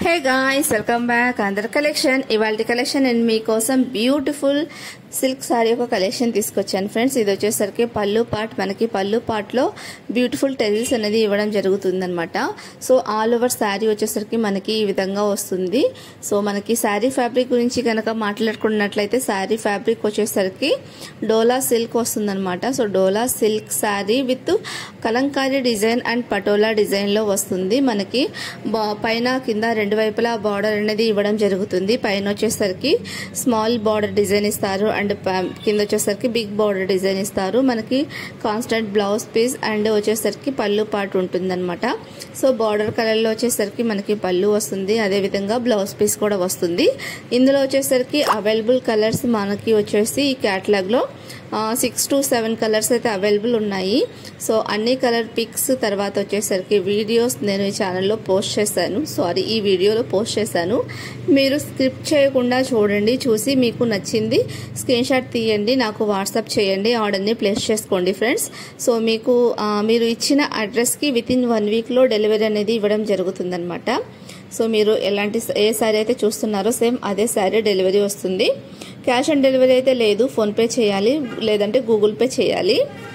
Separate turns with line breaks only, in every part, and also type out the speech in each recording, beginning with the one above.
హే guys welcome back అందర్ collection ఇవాళ collection నేను మీకోసం బ్యూటిఫుల్ సిల్క్ సారీ ఒక కలెక్షన్ తీసుకొచ్చాను ఫ్రెండ్స్ ఇది వచ్చేసరికి పళ్ళు పాట్ మనకి పళ్ళు పాట్లో బ్యూటిఫుల్ టెజిల్స్ అనేది ఇవ్వడం జరుగుతుందన్నమాట సో ఆల్ ఓవర్ శారీ వచ్చేసరికి మనకి ఈ విధంగా వస్తుంది సో మనకి శారీ ఫ్యాబ్రిక్ గురించి కనుక మాట్లాడుకున్నట్లయితే శారీ ఫ్యాబ్రిక్ వచ్చేసరికి డోలా సిల్క్ వస్తుందన్నమాట so dola silk sari with kalamkari design and patola డిజైన్లో వస్తుంది మనకి బా- పైన కింద రెండు వైపులా బార్డర్ అనేది ఇవ్వడం జరుగుతుంది పైన వచ్చేసరికి స్మాల్ బార్డర్ డిజైన్ ఇస్తారు అండ్ ప- కింద వచ్చేసరికి బిగ్ బార్డర్ డిజైన్ ఇస్తారు మనకి కాన్స్టెంట్ బ్లౌజ్ పీస్ అండ్ వచ్చేసరికి పళ్ళు పాటు ఉంటుందన్నమాట సో బార్డర్ కలర్లో వచ్చేసరికి మనకి పళ్ళు వస్తుంది అదేవిధంగా బ్లౌజ్ పీస్ కూడా వస్తుంది ఇందులో వచ్చేసరికి అవైలబుల్ కలర్స్ మనకి వచ్చేసి ఈ క్యాటలాగ్లో సిక్స్ టు సెవెన్ కలర్స్ అయితే అవైలబుల్ ఉన్నాయి సో అన్ని కలర్ పిక్స్ తర్వాత వచ్చేసరికి వీడియోస్ నేను ఈ ఛానల్లో పోస్ట్ చేశాను సారీ ఈ వీడియోలో పోస్ట్ చేశాను మీరు స్క్రిప్ట్ చేయకుండా చూడండి చూసి మీకు నచ్చింది స్క్రీన్ షాట్ తీయండి నాకు వాట్సాప్ చేయండి ఆర్డర్ని ప్లేస్ చేసుకోండి ఫ్రెండ్స్ సో మీకు ఆ, మీరు ఇచ్చిన అడ్రస్కి విత్ ఇన్ వన్ వీక్లో డెలివరీ అనేది ఇవ్వడం జరుగుతుందన్నమాట సో మీరు ఎలాంటి ఏ శారీ అయితే చూస్తున్నారో సేమ్ అదే శారీ డెలివరీ వస్తుంది క్యాష్ ఆన్ డెలివరీ అయితే లేదు ఫోన్పే చేయాలి లేదంటే గూగుల్ పే చేయాలి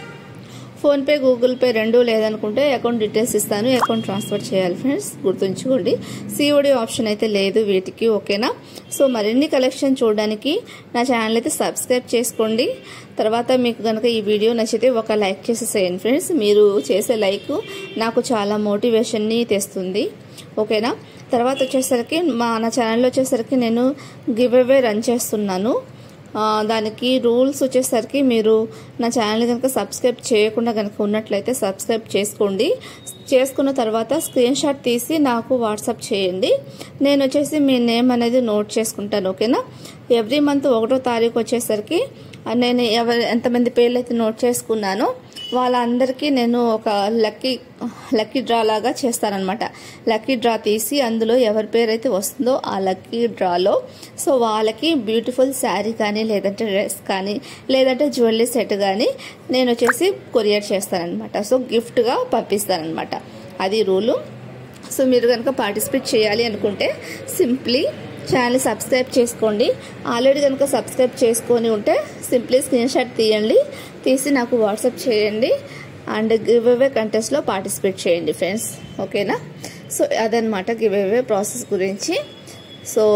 ఫోన్పే గూగుల్ పే రెండు లేదనుకుంటే అకౌంట్ డీటెయిల్స్ ఇస్తాను అకౌంట్ ట్రాన్స్ఫర్ చేయాలి ఫ్రెండ్స్ గుర్తుంచుకోండి సిఓడి ఆప్షన్ అయితే లేదు వీటికి ఓకేనా సో మరిన్ని కలెక్షన్ చూడడానికి నా ఛానల్ అయితే సబ్స్క్రైబ్ చేసుకోండి తర్వాత మీకు కనుక ఈ వీడియో నచ్చితే ఒక లైక్ చేసేసేయండి ఫ్రెండ్స్ మీరు చేసే లైక్ నాకు చాలా మోటివేషన్ని తెస్తుంది ఓకేనా తర్వాత వచ్చేసరికి మా నా ఛానల్లో వచ్చేసరికి నేను గివ్ అవే రన్ చేస్తున్నాను ఆ, దానికి రూల్స్ వచ్చేసరికి మీరు నా ఛానల్ కనుక సబ్స్క్రైబ్ చేయకుండా కనుక ఉన్నట్లయితే సబ్స్క్రైబ్ చేసుకోండి చేసుకున్న తర్వాత స్క్రీన్ షాట్ తీసి నాకు వాట్సాప్ చేయండి నేను వచ్చేసి మీ నేమ్ అనేది నోట్ చేసుకుంటాను ఓకేనా ఎవ్రీ మంత్ ఒకటో తారీఖు వచ్చేసరికి ఆ, నేను ఎవరు ఎంతమంది పేర్లు అయితే నోట్ చేసుకున్నానో వాళ్ళందరికీ నేను ఒక లక్కీ లక్కీ డ్రా లాగా చేస్తానన్నమాట లక్కీ డ్రా తీసి అందులో ఎవరి పేరు అయితే వస్తుందో ఆ లక్కీ డ్రాలో సో వాళ్ళకి బ్యూటిఫుల్ శారీ కానీ లేదంటే డ్రెస్ కానీ లేదంటే జ్యువెలరీ సెట్ కానీ నేను వచ్చేసి కొరియర్ చేస్తానన్నమాట సో గిఫ్ట్గా పంపిస్తానన్నమాట అది రూలు సో మీరు కనుక పార్టిసిపేట్ చేయాలి అనుకుంటే సింప్లీ ఛానల్ సబ్స్క్రైబ్ చేసుకోండి ఆల్రెడీ కనుక సబ్స్క్రైబ్ చేసుకొని ఉంటే సింప్లీ స్క్రీన్ షాట్ తీయండి తీసి నాకు వాట్సాప్ చేయండి అండ్ గివ్ అవే కంటెస్ట్లో పార్టిసిపేట్ చేయండి ఫ్రెండ్స్ ఓకేనా సో అదనమాట గివ్ అవే ప్రాసెస్ గురించి సో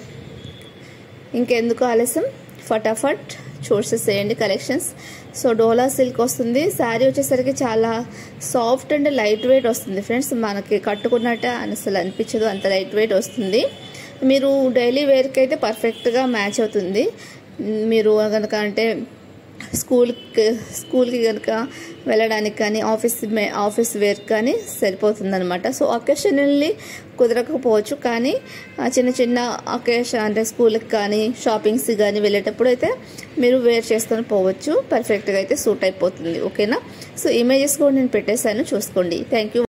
ఇంకెందుకు ఆలస్యం ఫటాఫట్ చూసేసేయండి కలెక్షన్స్ సో డోలా సిల్క్ వస్తుంది శారీ వచ్చేసరికి చాలా సాఫ్ట్ అండ్ లైట్ వెయిట్ వస్తుంది ఫ్రెండ్స్ మనకి కట్టుకున్నట్టే అసలు అనిపించదు అంత లైట్ వెయిట్ వస్తుంది మీరు డైలీ వేర్కి అయితే పర్ఫెక్ట్గా మ్యాచ్ అవుతుంది మీరు కనుక అంటే స్కూల్కి స్కూల్కి కనుక వెళ్ళడానికి కానీ ఆఫీస్ మే- ఆఫీస్ వేర్ కానీ సరిపోతుంది అనమాట సో అకేషనల్లీ కుదరకపోవచ్చు కానీ ఆ, చిన్న చిన్న అకేషన్ అంటే స్కూల్కి కానీ షాపింగ్స్ కానీ వెళ్ళేటప్పుడు అయితే మీరు వేర్ చేసుకొని పోవచ్చు పర్ఫెక్ట్గా అయితే సూట్ అయిపోతుంది ఓకేనా సో ఇమేజెస్ కూడా నేను పెట్టేశాను చూసుకోండి థ్యాంక్ యూ